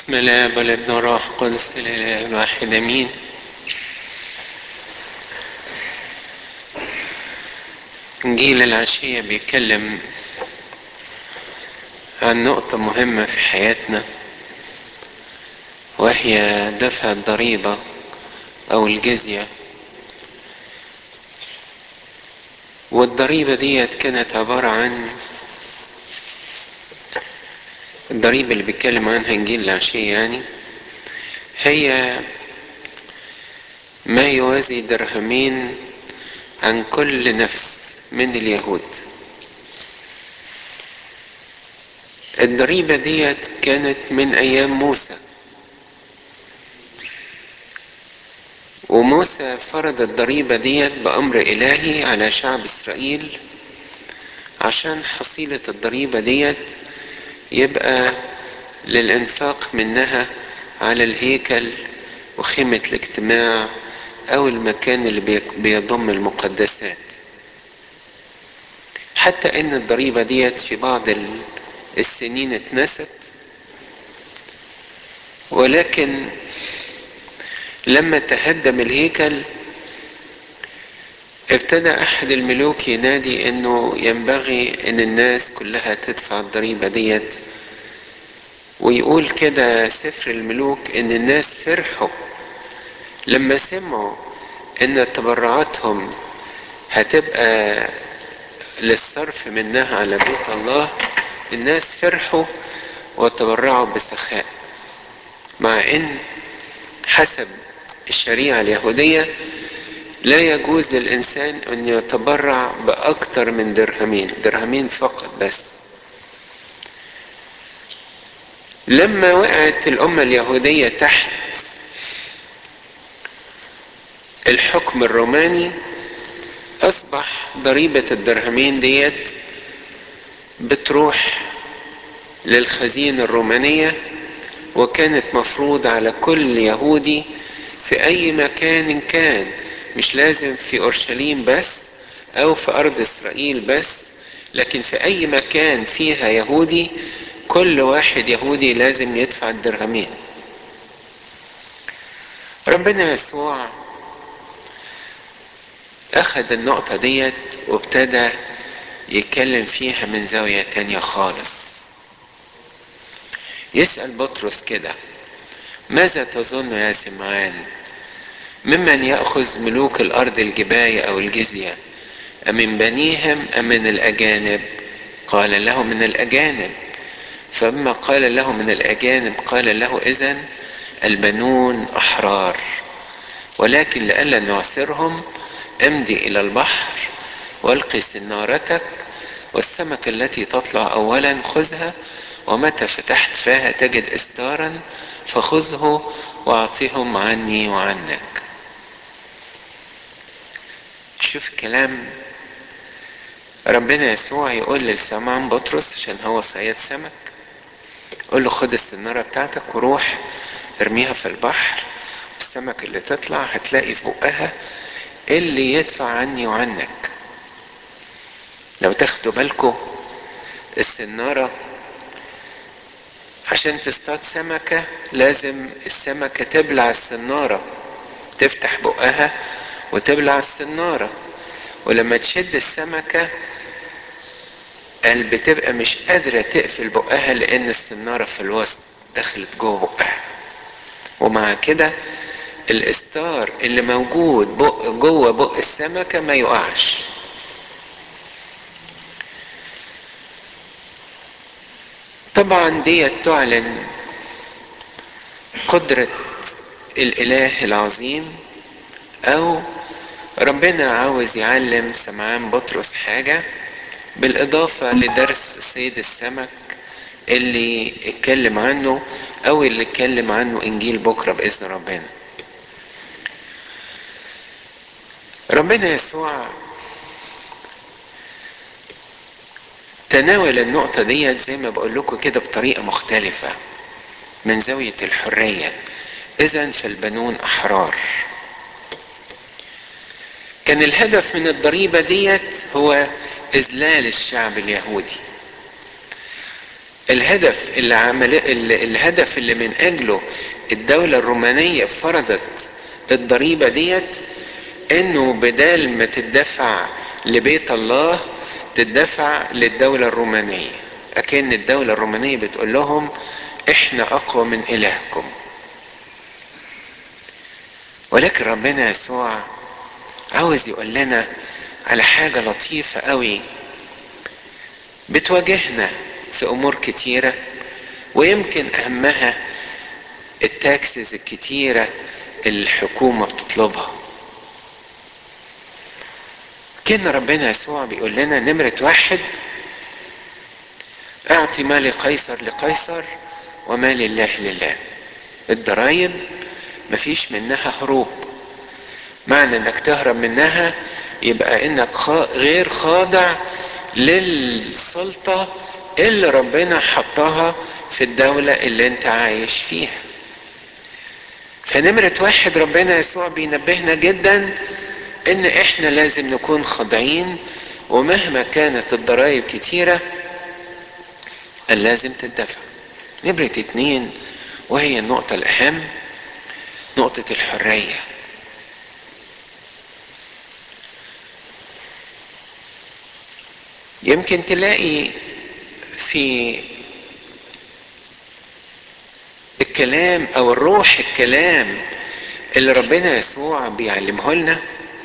بسم الله والابن والروح القدس الاله الواحد امين انجيل العشيه بيتكلم عن نقطه مهمه في حياتنا وهي دفع الضريبه او الجزيه والضريبه ديت كانت عباره عن الضريبة اللي بيتكلم عنها إنجيل العشية يعني هي ما يوازي درهمين عن كل نفس من اليهود الضريبة ديت كانت من أيام موسى وموسى فرض الضريبة ديت بأمر إلهي على شعب إسرائيل عشان حصيلة الضريبة ديت يبقى للإنفاق منها على الهيكل وخيمة الاجتماع أو المكان اللي بيضم المقدسات حتى إن الضريبة ديت في بعض السنين اتنست ولكن لما تهدم الهيكل ابتدى احد الملوك ينادي انه ينبغي ان الناس كلها تدفع الضريبة ديت ويقول كده سفر الملوك ان الناس فرحوا لما سمعوا ان تبرعاتهم هتبقى للصرف منها على بيت الله الناس فرحوا وتبرعوا بسخاء مع ان حسب الشريعة اليهودية لا يجوز للإنسان أن يتبرع بأكثر من درهمين درهمين فقط بس لما وقعت الأمة اليهودية تحت الحكم الروماني أصبح ضريبة الدرهمين ديت بتروح للخزينة الرومانية وكانت مفروض على كل يهودي في أي مكان كان مش لازم في اورشليم بس او في ارض اسرائيل بس لكن في اي مكان فيها يهودي كل واحد يهودي لازم يدفع الدرهمين ربنا يسوع اخذ النقطة ديت وابتدى يتكلم فيها من زاوية تانية خالص يسأل بطرس كده ماذا تظن يا سمعان ممن يأخذ ملوك الأرض الجباية أو الجزية أمن بنيهم أم من الأجانب قال له من الأجانب فلما قال له من الأجانب قال له إذن البنون أحرار ولكن لئلا نعسرهم امضي إلى البحر والقي سنارتك والسمك التي تطلع أولا خذها ومتى فتحت فاها تجد استارا فخذه واعطهم عني وعنك شوف كلام ربنا يسوع يقول للسمعان بطرس عشان هو صياد سمك قول له خد السنارة بتاعتك وروح ارميها في البحر السمك اللي تطلع هتلاقي في بقها اللي يدفع عني وعنك لو تاخدوا بالكم السنارة عشان تصطاد سمكة لازم السمكة تبلع السنارة تفتح بقها وتبلع السنارة ولما تشد السمكة بتبقى مش قادرة تقفل بقها لأن السنارة في الوسط دخلت جوه بقها ومع كده الإستار اللي موجود بق جوه بق السمكة ما يقعش طبعا ديت تعلن قدرة الإله العظيم أو ربنا عاوز يعلم سمعان بطرس حاجة بالإضافة لدرس صيد السمك اللي اتكلم عنه أو اللي اتكلم عنه إنجيل بكرة بإذن ربنا ربنا يسوع تناول النقطة ديت زي ما بقول لكم كده بطريقة مختلفة من زاوية الحرية إذا فالبنون أحرار كان الهدف من الضريبة ديت هو إذلال الشعب اليهودي الهدف اللي عمل اللي الهدف اللي من اجله الدولة الرومانية فرضت الضريبة ديت انه بدال ما تدفع لبيت الله تدفع للدولة الرومانية اكن الدولة الرومانية بتقول لهم احنا اقوى من الهكم ولكن ربنا يسوع عاوز يقول لنا على حاجة لطيفة قوي بتواجهنا في امور كتيرة ويمكن اهمها التاكسز الكتيرة اللي الحكومة بتطلبها كان ربنا يسوع بيقول لنا نمرة واحد اعطي ما لقيصر لقيصر وما لله لله الضرايب مفيش منها هروب معنى انك تهرب منها يبقى انك غير خاضع للسلطة اللي ربنا حطها في الدولة اللي انت عايش فيها فنمرة واحد ربنا يسوع بينبهنا جدا ان احنا لازم نكون خاضعين ومهما كانت الضرائب كتيرة لازم تدفع نمرة اتنين وهي النقطة الأهم نقطة الحرية يمكن تلاقي في الكلام او الروح الكلام اللي ربنا يسوع بيعلمه لنا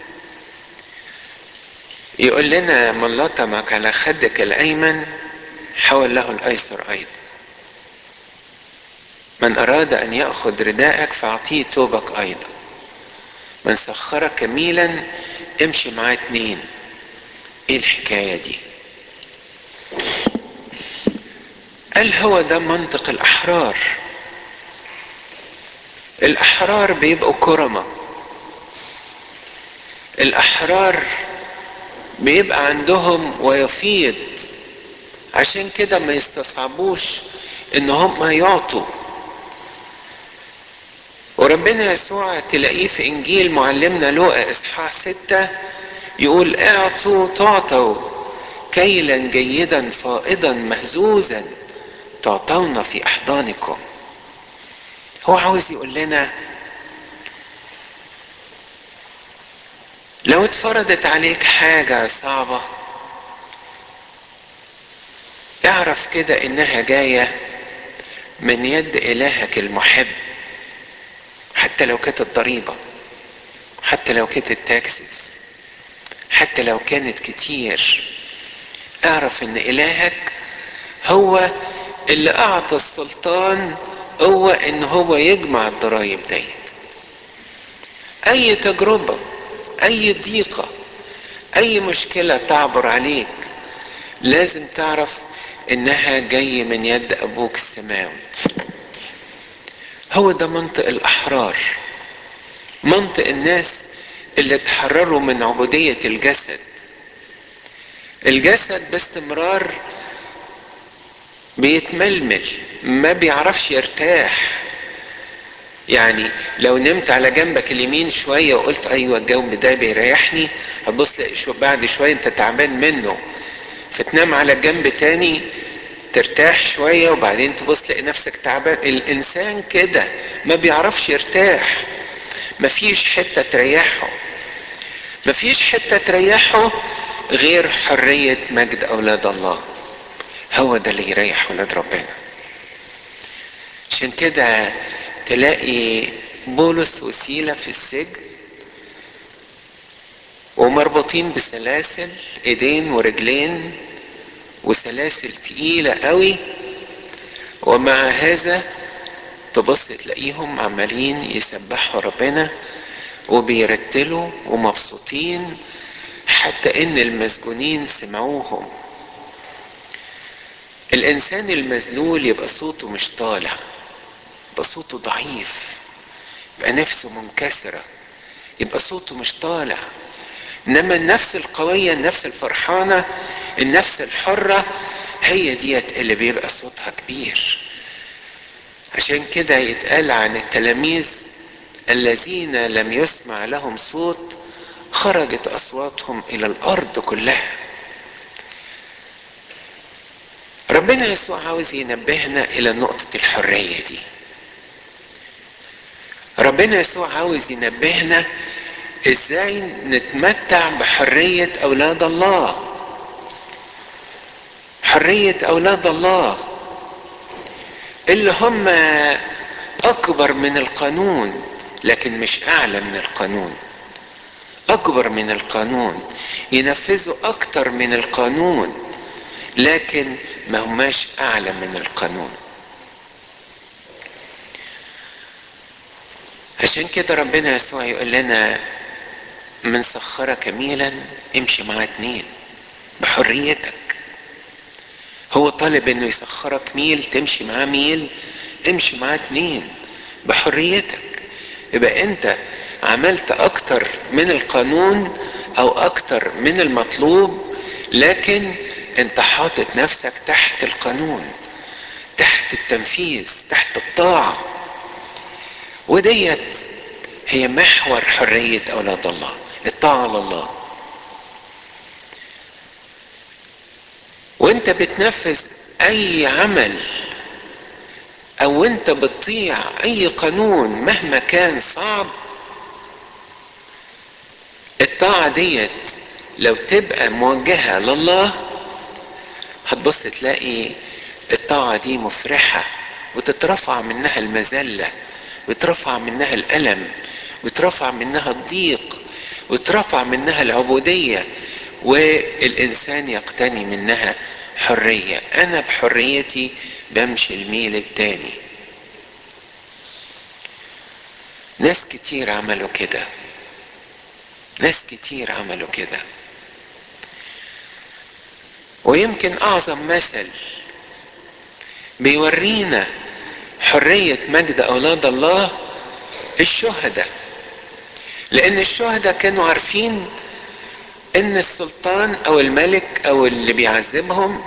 يقول لنا من لطمك على خدك الايمن حول له الايسر ايضا من اراد ان ياخذ رداءك فاعطيه توبك ايضا من سخرك ميلا امشي معاه اتنين ايه الحكايه دي قال هو ده منطق الاحرار الاحرار بيبقوا كرمة الاحرار بيبقى عندهم ويفيض عشان كده ما يستصعبوش ان هم يعطوا وربنا يسوع تلاقيه في انجيل معلمنا لوقا اصحاح ستة يقول اعطوا تعطوا كيلا جيدا فائضا مهزوزا تعطون في احضانكم هو عاوز يقول لنا لو اتفرضت عليك حاجة صعبة اعرف كده انها جاية من يد الهك المحب حتى لو كانت الضريبة حتى لو كانت التاكسس حتى لو كانت كتير اعرف ان الهك هو اللي اعطى السلطان هو ان هو يجمع الضرايب ديت اي تجربة اي ضيقة اي مشكلة تعبر عليك لازم تعرف انها جاي من يد ابوك السماوي هو ده منطق الاحرار منطق الناس اللي تحرروا من عبودية الجسد الجسد باستمرار بيتململ ما بيعرفش يرتاح يعني لو نمت على جنبك اليمين شوية وقلت ايوه الجنب ده بيريحني هتبص شو بعد شوية انت تعبان منه فتنام على جنب تاني ترتاح شوية وبعدين تبص تلاقي نفسك تعبان الانسان كده ما بيعرفش يرتاح مفيش حتة تريحه مفيش حتة تريحه غير حرية مجد اولاد الله هو ده اللي يريح ولاد ربنا عشان كده تلاقي بولس وسيلة في السجن ومربوطين بسلاسل ايدين ورجلين وسلاسل تقيلة قوي ومع هذا تبص تلاقيهم عمالين يسبحوا ربنا وبيرتلوا ومبسوطين حتى ان المسجونين سمعوهم الانسان المذلول يبقى صوته مش طالع يبقى صوته ضعيف يبقى نفسه منكسرة يبقى صوته مش طالع انما النفس القوية النفس الفرحانة النفس الحرة هي ديت اللي بيبقى صوتها كبير عشان كده يتقال عن التلاميذ الذين لم يسمع لهم صوت خرجت اصواتهم الى الارض كلها ربنا ربنا يسوع عاوز ينبهنا الى نقطة الحرية دي ربنا يسوع عاوز ينبهنا ازاي نتمتع بحرية اولاد الله حرية اولاد الله اللي هم اكبر من القانون لكن مش اعلى من القانون اكبر من القانون ينفذوا اكتر من القانون لكن ما هماش اعلى من القانون عشان كده ربنا يسوع يقول لنا من سخرك ميلا امشي مع اتنين بحريتك هو طالب انه يسخرك ميل تمشي معاه ميل امشي معاه اتنين بحريتك يبقى انت عملت اكتر من القانون او اكتر من المطلوب لكن انت حاطط نفسك تحت القانون تحت التنفيذ تحت الطاعة وديت هي محور حرية اولاد الله الطاعة لله وانت بتنفذ اي عمل او انت بتطيع اي قانون مهما كان صعب الطاعة ديت لو تبقى موجهة لله هتبص تلاقي الطاعة دي مفرحة وتترفع منها المذلة وترفع منها الألم وترفع منها الضيق وترفع منها العبودية والإنسان يقتني منها حرية أنا بحريتي بمشي الميل التاني ناس كتير عملوا كده ناس كتير عملوا كده ويمكن اعظم مثل بيورينا حرية مجد اولاد الله الشهداء لان الشهداء كانوا عارفين ان السلطان او الملك او اللي بيعذبهم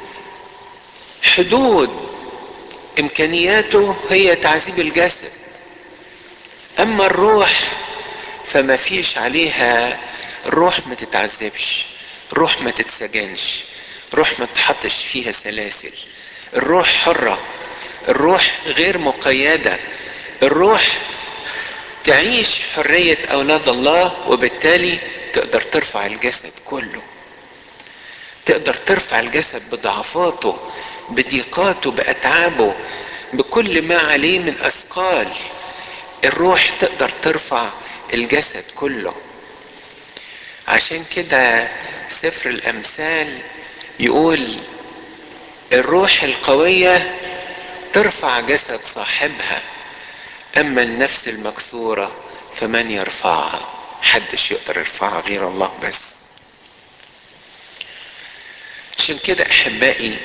حدود امكانياته هي تعذيب الجسد اما الروح فما فيش عليها الروح ما تتعذبش الروح ما تتسجنش الروح ما تحطش فيها سلاسل الروح حرة الروح غير مقيدة الروح تعيش حرية أولاد الله وبالتالي تقدر ترفع الجسد كله تقدر ترفع الجسد بضعفاته بضيقاته بأتعابه بكل ما عليه من أثقال الروح تقدر ترفع الجسد كله عشان كده سفر الامثال يقول الروح القوية ترفع جسد صاحبها اما النفس المكسورة فمن يرفعها حدش يقدر يرفعها غير الله بس عشان كده احبائي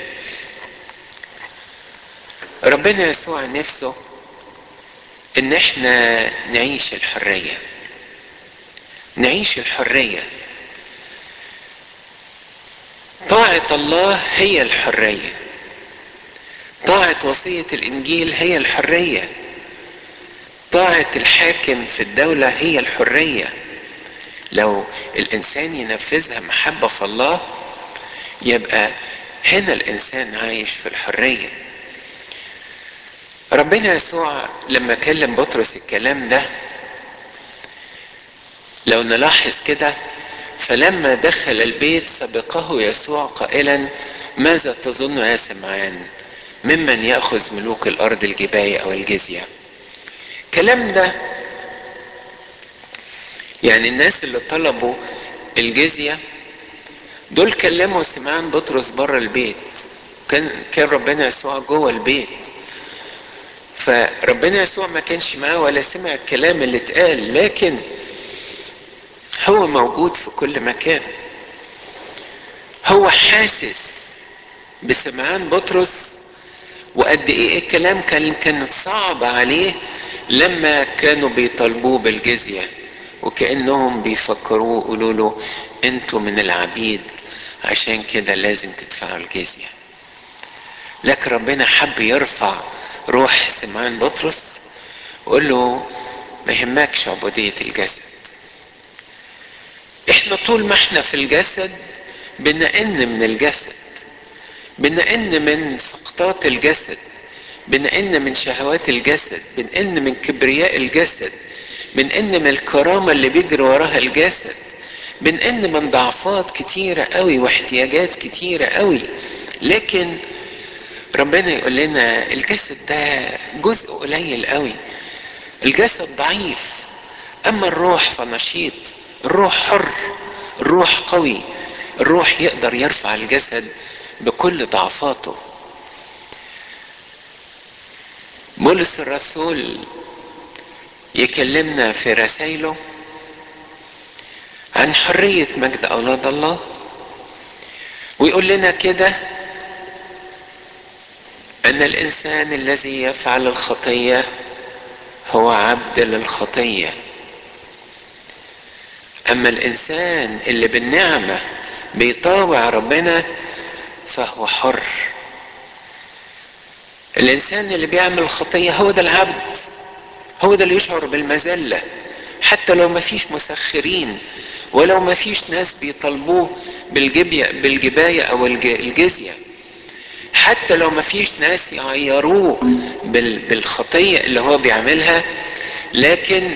ربنا يسوع نفسه ان احنا نعيش الحريه نعيش الحرية طاعة الله هي الحرية طاعة وصية الإنجيل هي الحرية طاعة الحاكم في الدولة هي الحرية لو الإنسان ينفذها محبة في الله يبقى هنا الإنسان عايش في الحرية ربنا يسوع لما كلم بطرس الكلام ده لو نلاحظ كده فلما دخل البيت سبقه يسوع قائلا ماذا تظن يا سمعان ممن ياخذ ملوك الارض الجبايه او الجزيه الكلام ده يعني الناس اللي طلبوا الجزيه دول كلموا سمعان بطرس بره البيت كان كان ربنا يسوع جوه البيت فربنا يسوع ما كانش معاه ولا سمع الكلام اللي اتقال لكن هو موجود في كل مكان هو حاسس بسمعان بطرس وقد ايه الكلام كان كانت صعب عليه لما كانوا بيطالبوه بالجزية وكأنهم بيفكروه يقولوا له انتوا من العبيد عشان كده لازم تدفعوا الجزية لكن ربنا حب يرفع روح سمعان بطرس وقول له ما يهمكش عبودية الجسد احنا طول ما احنا في الجسد بنئن من الجسد بنئن من سقطات الجسد بنئن من شهوات الجسد بنئن من كبرياء الجسد بنئن من الكرامة اللي بيجري وراها الجسد بنئن من ضعفات كتيرة قوي واحتياجات كتيرة قوي لكن ربنا يقول لنا الجسد ده جزء قليل قوي الجسد ضعيف اما الروح فنشيط الروح حر الروح قوي الروح يقدر يرفع الجسد بكل ضعفاته بولس الرسول يكلمنا في رسائله عن حرية مجد أولاد الله ويقول لنا كده أن الإنسان الذي يفعل الخطية هو عبد للخطية أما الإنسان اللي بالنعمة بيطاوع ربنا فهو حر الإنسان اللي بيعمل خطية هو ده العبد هو ده اللي يشعر بالمذلة حتى لو ما فيش مسخرين ولو ما فيش ناس بيطالبوه بالجبية بالجباية أو الجزية حتى لو ما فيش ناس يعيروه بالخطية اللي هو بيعملها لكن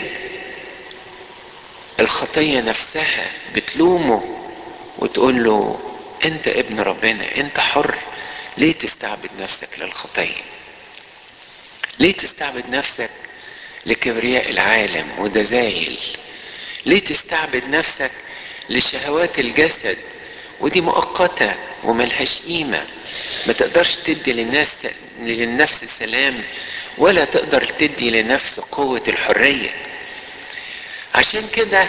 الخطية نفسها بتلومه وتقول له انت ابن ربنا انت حر ليه تستعبد نفسك للخطية ليه تستعبد نفسك لكبرياء العالم وده زايل ليه تستعبد نفسك لشهوات الجسد ودي مؤقتة وملهاش قيمة ما تقدرش تدي للناس للنفس سلام ولا تقدر تدي لنفس قوة الحرية عشان كده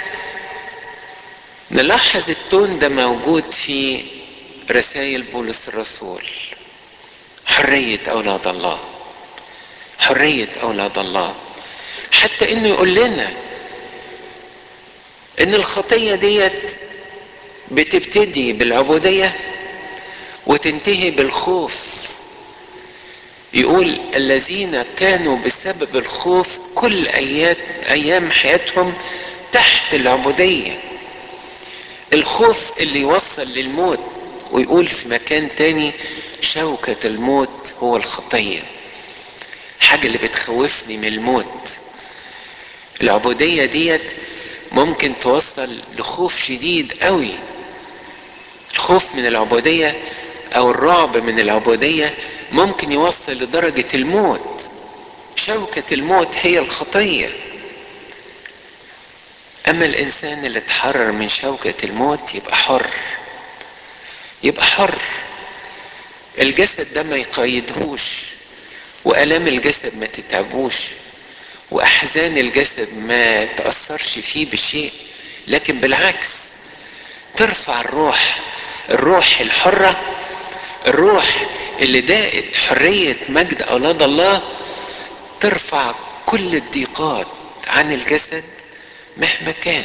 نلاحظ التون ده موجود في رسائل بولس الرسول حرية أولاد الله حرية أولاد الله حتى إنه يقول لنا إن الخطية ديت بتبتدي بالعبودية وتنتهي بالخوف يقول الذين كانوا بسبب الخوف كل أيات أيام حياتهم تحت العبودية الخوف اللي يوصل للموت ويقول في مكان تاني شوكة الموت هو الخطية حاجة اللي بتخوفني من الموت العبودية ديت ممكن توصل لخوف شديد قوي الخوف من العبودية او الرعب من العبودية ممكن يوصل لدرجة الموت شوكة الموت هي الخطية اما الانسان اللي اتحرر من شوكة الموت يبقى حر يبقى حر الجسد ده ما يقيدهوش والام الجسد ما تتعبوش واحزان الجسد ما تاثرش فيه بشيء لكن بالعكس ترفع الروح الروح الحره الروح اللي داقت حريه مجد اولاد الله ترفع كل الضيقات عن الجسد مهما كان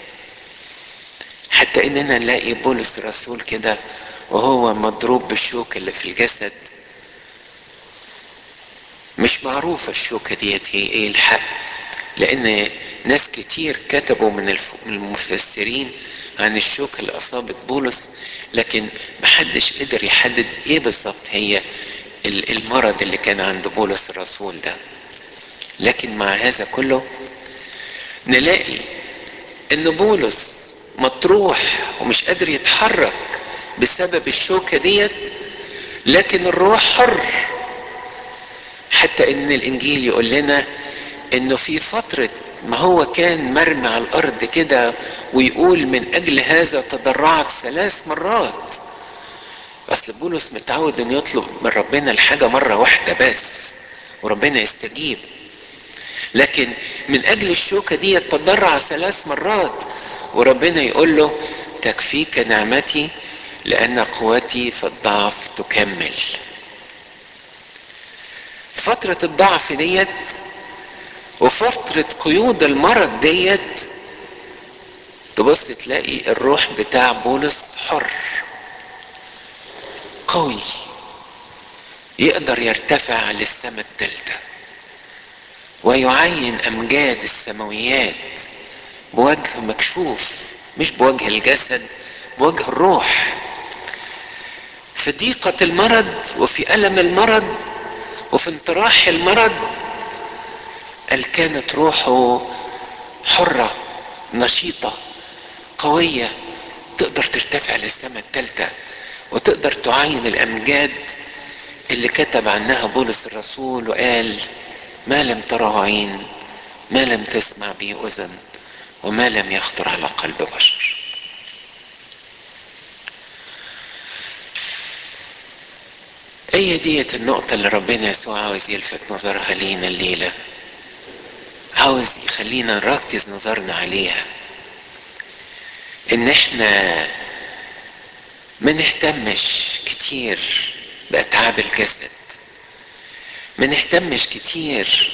حتى اننا نلاقي بولس الرسول كده وهو مضروب بالشوك اللي في الجسد مش معروفة الشوكة ديت هي ايه الحق لان ناس كتير كتبوا من المفسرين عن الشوكة اللي اصابت بولس لكن محدش قدر يحدد ايه بالظبط هي المرض اللي كان عند بولس الرسول ده لكن مع هذا كله نلاقي ان بولس مطروح ومش قادر يتحرك بسبب الشوكة ديت لكن الروح حر حتى ان الانجيل يقول لنا انه في فترة ما هو كان مرمي على الارض كده ويقول من اجل هذا تضرعت ثلاث مرات اصل بولس متعود انه يطلب من ربنا الحاجة مرة واحدة بس وربنا يستجيب لكن من اجل الشوكة دي تضرع ثلاث مرات وربنا يقول له تكفيك نعمتي لان قوتي في الضعف تكمل فترة الضعف ديت وفترة قيود المرض ديت تبص تلاقي الروح بتاع بولس حر قوي يقدر يرتفع للسماء الثالثة ويعين أمجاد السماويات بوجه مكشوف مش بوجه الجسد بوجه الروح في ضيقة المرض وفي ألم المرض وفي انطراح المرض قال كانت روحه حرة نشيطة قوية تقدر ترتفع للسماء الثالثة وتقدر تعاين الأمجاد اللي كتب عنها بولس الرسول وقال ما لم تره عين ما لم تسمع به أذن وما لم يخطر على قلب بشر هي ديت النقطة اللي ربنا يسوع عاوز يلفت نظرها لينا الليلة عاوز يخلينا نركز نظرنا عليها ان احنا ما نهتمش كتير بأتعاب الجسد ما نهتمش كتير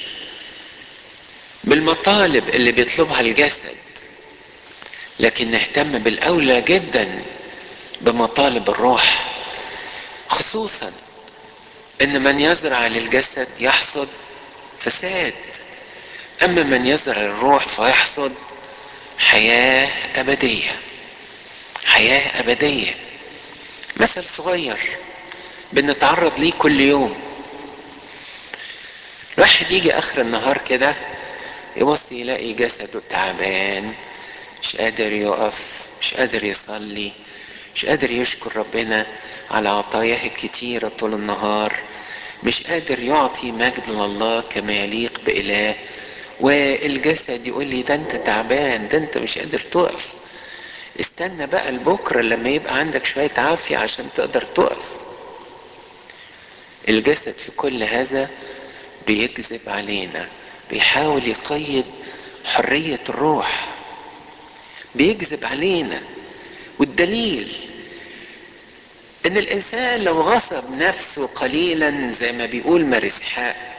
بالمطالب اللي بيطلبها الجسد لكن نهتم بالأولى جدا بمطالب الروح خصوصا ان من يزرع للجسد يحصد فساد اما من يزرع الروح فيحصد حياة ابدية حياة ابدية مثل صغير بنتعرض ليه كل يوم الواحد يجي اخر النهار كده يبص يلاقي جسده تعبان مش قادر يقف مش قادر يصلي مش قادر يشكر ربنا على عطاياه الكتيرة طول النهار مش قادر يعطي مجد لله كما يليق بإله والجسد يقول لي ده انت تعبان ده انت مش قادر تقف استنى بقى لبكرة لما يبقى عندك شوية عافية عشان تقدر تقف الجسد في كل هذا بيكذب علينا بيحاول يقيد حرية الروح بيكذب علينا والدليل ان الانسان لو غصب نفسه قليلا زي ما بيقول مرسحاء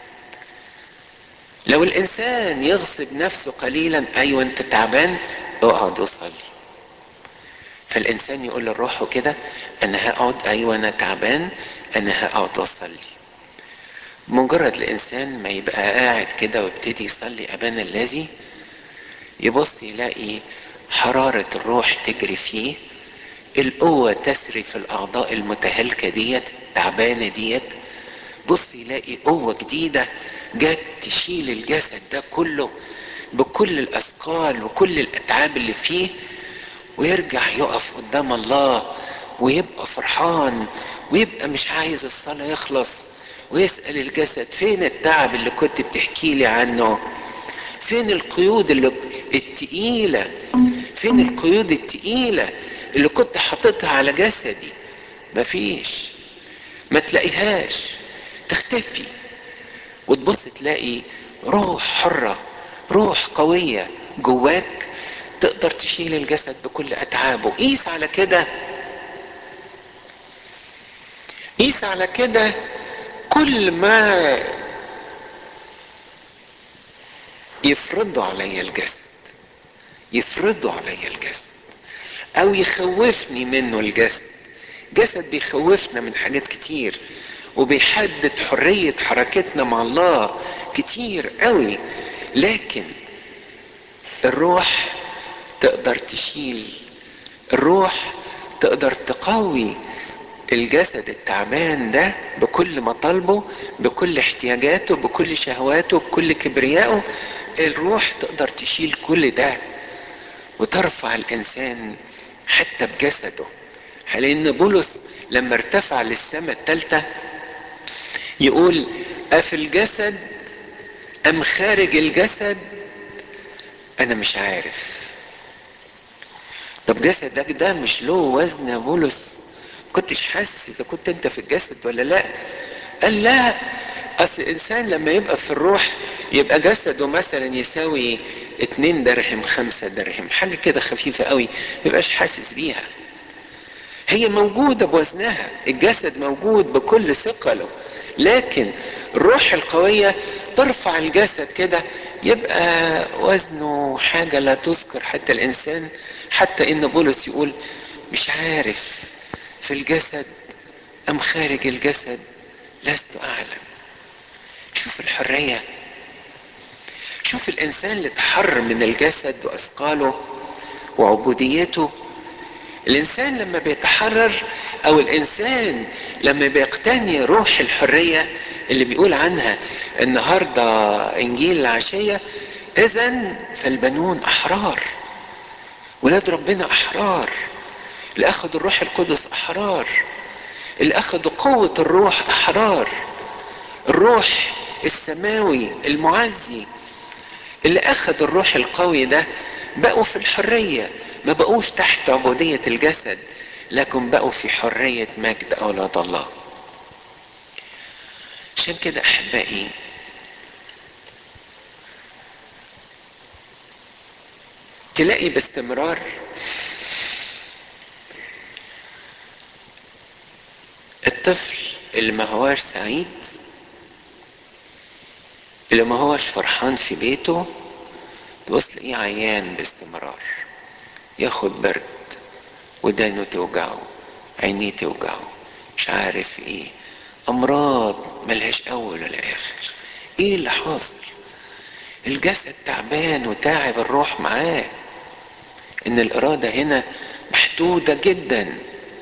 لو الانسان يغصب نفسه قليلا ايوه انت تعبان اقعد وصلي فالانسان يقول لروحه كده انا هقعد ايوه انا تعبان انا هقعد واصلي مجرد الانسان ما يبقى قاعد كده ويبتدي يصلي ابانا الذي يبص يلاقي حرارة الروح تجري فيه القوة تسري في الأعضاء المتهالكة ديت تعبانة ديت بص يلاقي قوة جديدة جت تشيل الجسد ده كله بكل الأثقال وكل الأتعاب اللي فيه ويرجع يقف قدام الله ويبقى فرحان ويبقى مش عايز الصلاة يخلص ويسأل الجسد فين التعب اللي كنت بتحكي لي عنه فين القيود اللي التقيلة فين القيود التقيلة اللي كنت حاططها على جسدي مفيش ما تلاقيهاش تختفي وتبص تلاقي روح حرة روح قوية جواك تقدر تشيل الجسد بكل أتعابه قيس على كده قيس على كده كل ما يفرضوا علي الجسد يفرضوا علي الجسد او يخوفني منه الجسد جسد بيخوفنا من حاجات كتير وبيحدد حرية حركتنا مع الله كتير قوي لكن الروح تقدر تشيل الروح تقدر تقوي الجسد التعبان ده بكل مطالبه بكل احتياجاته بكل شهواته بكل كبريائه الروح تقدر تشيل كل ده وترفع الانسان حتى بجسده لان بولس لما ارتفع للسماء الثالثه يقول افي الجسد ام خارج الجسد انا مش عارف طب جسدك ده مش له وزن يا بولس كنتش حاسس اذا كنت انت في الجسد ولا لا قال لا اصل الانسان لما يبقى في الروح يبقى جسده مثلا يساوي اتنين درهم خمسة درهم حاجة كده خفيفة قوي ميبقاش حاسس بيها هي موجودة بوزنها الجسد موجود بكل ثقله لكن الروح القوية ترفع الجسد كده يبقى وزنه حاجة لا تذكر حتى الإنسان حتى إن بولس يقول مش عارف في الجسد أم خارج الجسد لست أعلم شوف الحرية شوف الإنسان اللي اتحر من الجسد وأثقاله وعبوديته الإنسان لما بيتحرر او الانسان لما بيقتني روح الحرية اللي بيقول عنها النهاردة انجيل العشية اذا فالبنون احرار ولاد ربنا احرار اللي اخذوا الروح القدس احرار اللي اخذوا قوة الروح احرار الروح السماوي المعزي اللي اخذ الروح القوي ده بقوا في الحرية ما بقوش تحت عبودية الجسد لكن بقوا في حرية مجد أولاد الله عشان كده أحبائي تلاقي باستمرار الطفل اللي ما هواش سعيد اللي ما هواش فرحان في بيته تبص تلاقيه عيان باستمرار ياخد برد ودانه توجعه عينيه توجعه مش عارف ايه امراض ملهاش اول ولا اخر ايه اللي حاصل الجسد تعبان وتاعب الروح معاه ان الاراده هنا محدوده جدا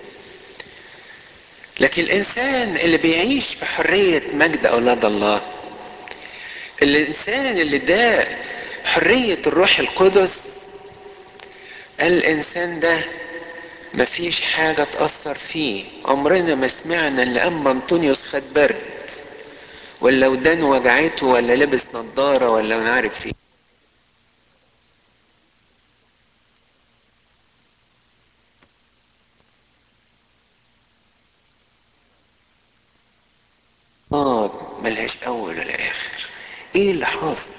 لكن الانسان اللي بيعيش في حريه مجد اولاد الله الانسان اللي ده حريه الروح القدس الانسان ده مفيش حاجة تأثر فيه عمرنا ما سمعنا ان اما انطونيوس خد برد ولا ودانه وجعته ولا لبس نظارة ولا ما عارف ايه ملهاش اول ولا اخر ايه اللي حاصل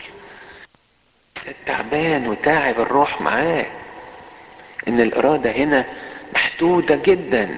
تعبان وتاعب الروح معاه ان الاراده هنا محدوده جدا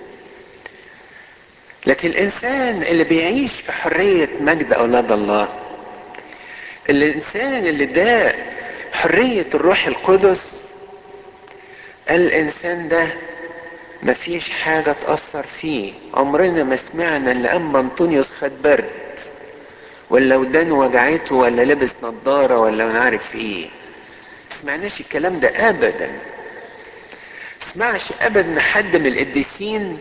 لكن الانسان اللي بيعيش في حريه مجد اولاد الله الانسان اللي ده حريه الروح القدس الانسان ده مفيش حاجه تاثر فيه عمرنا ما سمعنا ان اما انطونيوس خد برد ولا ودانه وجعته ولا لبس نظاره ولا ما عارف ايه سمعناش الكلام ده ابدا سمعش ابدا حد من القديسين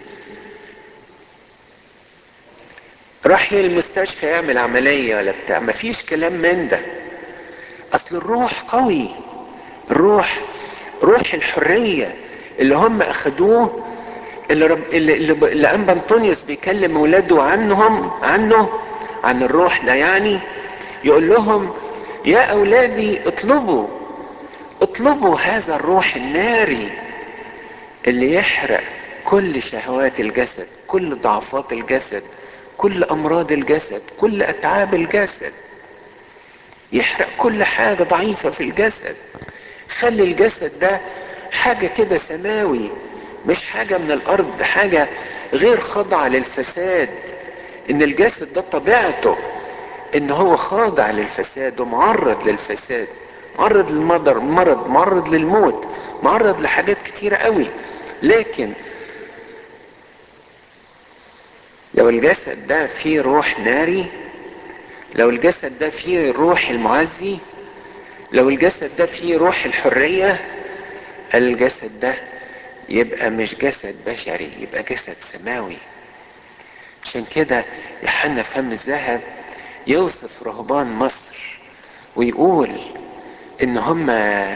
راح المستشفى يعمل عملية ولا بتاع مفيش كلام من ده اصل الروح قوي الروح روح الحرية اللي هم اخدوه اللي, رب اللي, اللي, اللي انبا انطونيوس بيكلم ولاده عنهم عنه عن الروح ده يعني يقول لهم يا اولادي اطلبوا اطلبوا هذا الروح الناري اللي يحرق كل شهوات الجسد كل ضعفات الجسد كل امراض الجسد كل اتعاب الجسد يحرق كل حاجة ضعيفة في الجسد خلي الجسد ده حاجة كده سماوي مش حاجة من الارض حاجة غير خاضعة للفساد ان الجسد ده طبيعته ان هو خاضع للفساد ومعرض للفساد معرض للمرض مرض معرض للموت معرض لحاجات كتيرة قوي لكن لو الجسد ده فيه روح ناري لو الجسد ده فيه روح المعزي لو الجسد ده فيه روح الحرية الجسد ده يبقى مش جسد بشري يبقى جسد سماوي عشان كده يوحنا فم الذهب يوصف رهبان مصر ويقول ان هم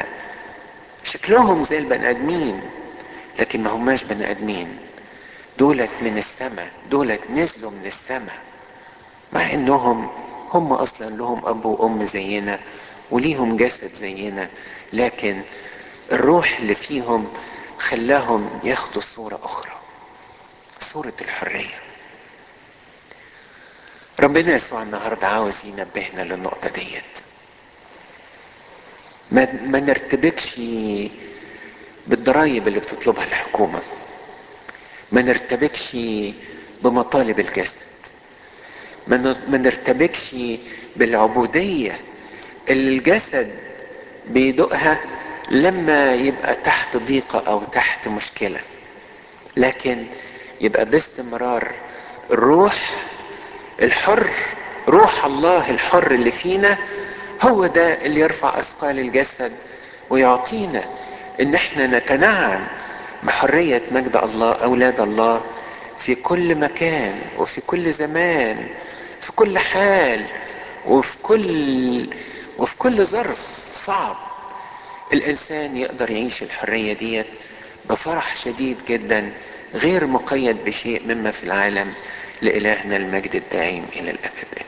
شكلهم زي البني ادمين لكن ما هماش بني ادمين دولت من السماء دولت نزلوا من السماء مع انهم هم اصلا لهم اب وام زينا وليهم جسد زينا لكن الروح اللي فيهم خلاهم ياخدوا صورة اخرى صورة الحرية ربنا يسوع النهاردة عاوز ينبهنا للنقطة ديت ما, ما نرتبكش بالضرايب اللي بتطلبها الحكومة ما نرتبكش بمطالب الجسد ما نرتبكش بالعبودية اللي الجسد بيدوقها لما يبقى تحت ضيقة أو تحت مشكلة لكن يبقى باستمرار الروح الحر روح الله الحر اللي فينا هو ده اللي يرفع أثقال الجسد ويعطينا ان احنا نتنعم بحرية مجد الله اولاد الله في كل مكان وفي كل زمان في كل حال وفي كل وفي كل ظرف صعب الانسان يقدر يعيش الحريه ديت بفرح شديد جدا غير مقيد بشيء مما في العالم لالهنا المجد الدائم الى الابد